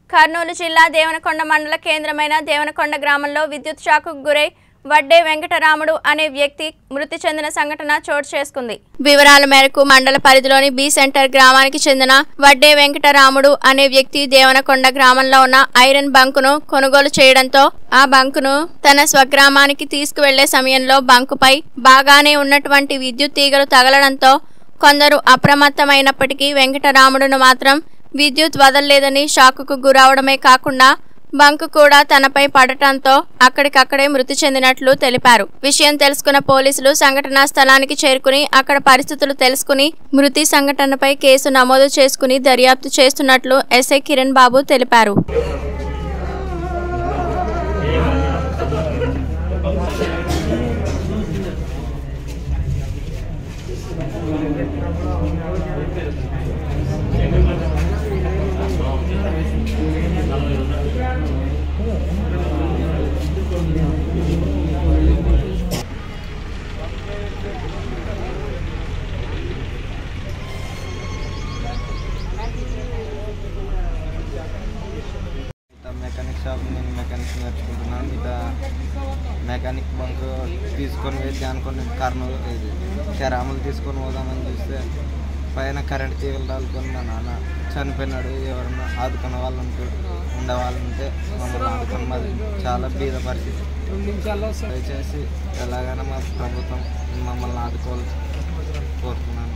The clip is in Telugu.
కర్నూలు జిల్లా దేవనకొండ మండల కేంద్రమైన దేవనకొండ గ్రామంలో విద్యుత్ షాకుకు గురై వడ్డే వెంకటరాముడు అనే వ్యక్తి మృతి చెందిన సంఘటన చోటు చేసుకుంది వివరాల మేరకు మండల పరిధిలోని బి సెంటర్ గ్రామానికి చెందిన వడ్డే వెంకటరాముడు అనే వ్యక్తి దేవనకొండ గ్రామంలో ఉన్న ఐరన్ బంకును కొనుగోలు చేయడంతో ఆ బంకును తన స్వగ్రామానికి తీసుకువెళ్లే సమయంలో బంకుపై బాగానే ఉన్నటువంటి విద్యుత్ తీగలు తగలడంతో కొందరు అప్రమత్తమైనప్పటికీ వెంకటరాముడును మాత్రం విద్యుత్ వదలలేదని షాకుకు గురవడమే కాకుండా బంకు కూడా తనపై పడటంతో అక్కడికక్కడే మృతి చెందినట్లు తెలిపారు విషయం తెలుసుకున్న పోలీసులు సంఘటనా స్థలానికి చేరుకుని అక్కడ పరిస్థితులు తెలుసుకుని మృతి సంఘటనపై కేసు నమోదు చేసుకుని దర్యాప్తు చేస్తున్నట్లు ఎస్ఐ కిరణ్ బాబు తెలిపారు ఇట్లా మెకానిక్ షాప్ నేను మెకానిక్ నేర్చుకుంటున్నాను ఇట్లా మెకానిక్ బంక్ తీసుకొని వెళ్ళి అనుకుని కర్నూలు ఇది కెరాములు తీసుకొని పోదామని చూస్తే పైన కరెంట్ తీగలు తాలుకొని మా నాన్న చనిపోయినాడు ఎవరన్నా ఆదుకున్న వాళ్ళు ఉంటే ఉండే వాళ్ళు ఉంటే మమ్మల్ని ఆదుకుని మాది చాలా బీద పరిస్థితి దయచేసి ఎలాగైనా మా ప్రభుత్వం మమ్మల్ని ఆదుకోవాలి కోరుతున్నాను